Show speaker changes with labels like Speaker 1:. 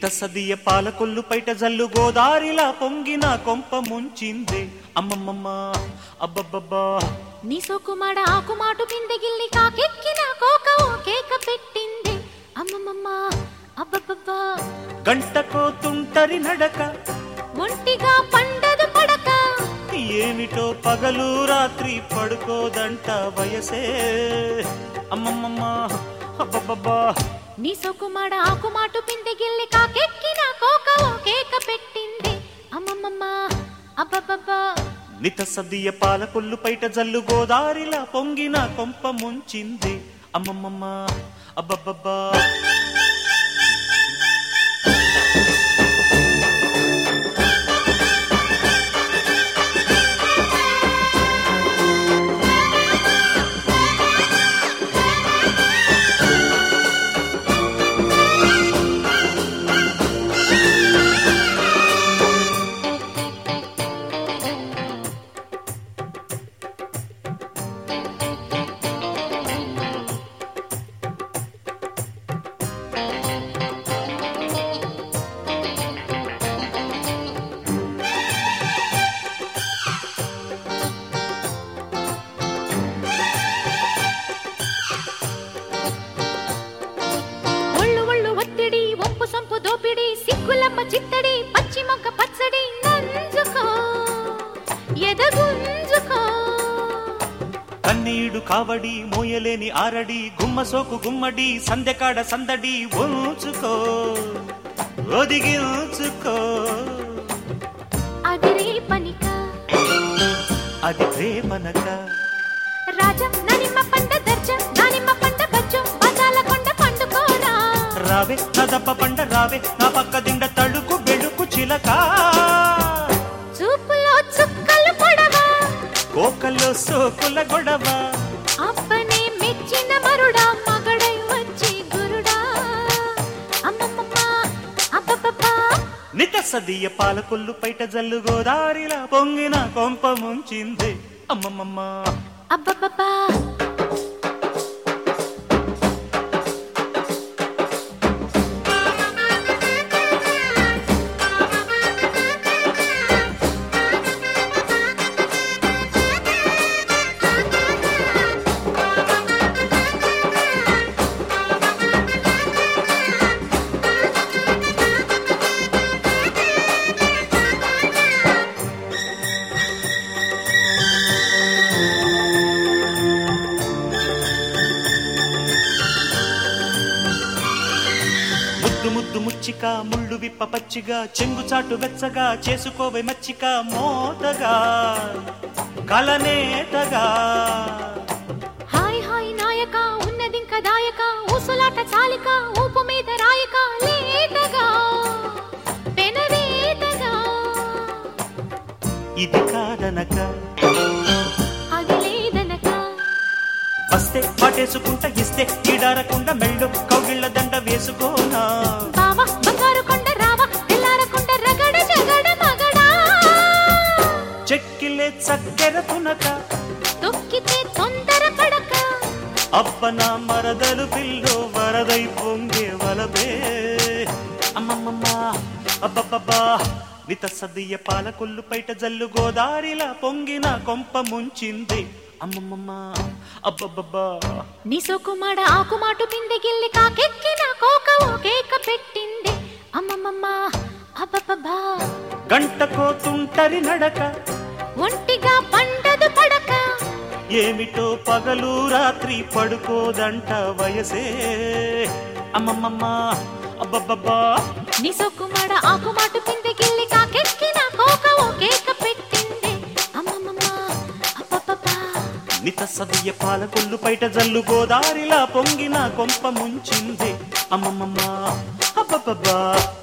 Speaker 1: నితసదియ పాలకొల్లు పైట జల్లు గోదారిలా పొంగిన కొంప ముంచిందే అమ్మమ్మమ్మ అబ్బబ్బబ్బా
Speaker 2: నీ సోకుమాడ ఆకుమాటు పిందె గిల్లి కాకెక్కిన కోక ఓ కేక పెట్టింది అమ్మమ్మమ్మ అబ్బబ్బబ్బా
Speaker 1: గంటకో తుంటరి నడక
Speaker 2: ఒంటిగా పండదు పడక
Speaker 1: ఏమిటో పగలు రాత్రి పడుకోదంట వయసే అమ్మమ్మమ్మ అబ్బబ్బబ్బా
Speaker 2: నీ సోకుమాడ ఆకుమాటు పిందె గిల్లి కాకెక్కిన కోక ఓ కేక పెట్టింది అమ్మమ్మమ్మ అబ్బబ్బబ్బా
Speaker 1: నితసదియ పాలకొల్లు పైట జల్లు గోదారిలా పొంగిన కొంప ముంచింది అమ్మమ్మమ్మ అబ్బబ్బబ్బా
Speaker 2: ఒళ్ళు ఒళ్ళు ఒత్తిడి ఒంపు సొంపు దోపిడి సిగ్గులమ్మ చిత్తడి పచ్చి మొక్క పచ్చడి నంజుకో ఎదగుంజుకో
Speaker 1: కన్నీడు కావడి మోయలేని ఆరడి గుమ్మ సోకు గుమ్మడి సందెకాడ సందడి ఉంచుకో ఒదిగించుకో
Speaker 2: అదిరే పనిక
Speaker 1: అది ప్రేమనక
Speaker 2: రాజా ననిమ్మ పంట దర్జ దానిమ్మ పంట బజ్జం బజాల కొండ పండుకోరా
Speaker 1: రావే నా దప్ప పండ రావే నా పక్క దిండ తడుకు బెడుకు చిలక
Speaker 2: చూపులో చుక్కలు పొడవా
Speaker 1: కోకల్లో సోకుల గొడవ
Speaker 2: అప్పనే మెచ్చిన మరుడా మగడై వచ్చి గురుడా అమ్మమ్మమ్మ అబ్బబ్బబ్బా
Speaker 1: నిత సదియ పాలకొల్లు పైట జల్లు గోదారిలా పొంగిన కొంప ముంచింది అమ్మమ్మమ్మ
Speaker 2: అబ్బబ్బబ్బా
Speaker 1: ముద్దు ముద్దు ముచ్చిక ముళ్ళు విప్ప పచ్చిగా చెంగు చాటు వెచ్చగా చేసుకోవే మచ్చిక మోతగా కలనేతగా
Speaker 2: హాయ్ హాయ్ నాయక ఉన్నదింక దాయక ఊసులాట చాలిక ఊపు మీద రాయక లేతగా పెనవేతగా
Speaker 1: ఇది కాదనక
Speaker 2: అది లేదనక
Speaker 1: వస్తే పటేసుకుంట ఇస్తే ఈడారకుండా మెళ్ళు కౌగిళ్ళ దండ వేసుకోనా
Speaker 2: బావా బంగారు కొండ రావా తెల్లారకొండ రగడ జగడ మగడా
Speaker 1: చెక్కిలే చక్కెర తునక
Speaker 2: తొక్కితే తొందర పడక
Speaker 1: అబ్బన మరదలు పిల్లు వరదై పొంగే వలబే అమ్మమ్మమ్మ అబ్బబ్బబ్బా నిత సదియ పాలకొల్లు పైట జల్లు గోదారిలా పొంగిన కొంప ముంచింది అమ్మమ్మమ్మ అబ్బబ్బబ్బా
Speaker 2: నీ సోకుమాడ ఆకుమాటు పిందె గిల్లి కాకెక్కిన కోక ఓ కేక పెట్టింది అమ్మమ్మమ్మ అబ్బబ్బబ్బా
Speaker 1: గంటకో తుంటరి నడక
Speaker 2: ఒంటిగా పండదు పడక
Speaker 1: ఏమిటో పగలు రాత్రి పడుకోదంట వయసే అమ్మమ్మమ్మ అబ్బబ్బబ్బా
Speaker 2: నీ సొక్కుమాడ ఆకుమాటు పిందె గిల్లి కాకెక్కిన కోక ఓ కేక పెట్టింది అమ్మమ్మమ్మ అబ్బబ్బబ్బా
Speaker 1: నిత సదియ పాలకొల్లు పైట జల్లు గోదారిలా పొంగిన కొంప ముంచింది అమ్మమ్మమ్మ అబ్బబ్బబ్బా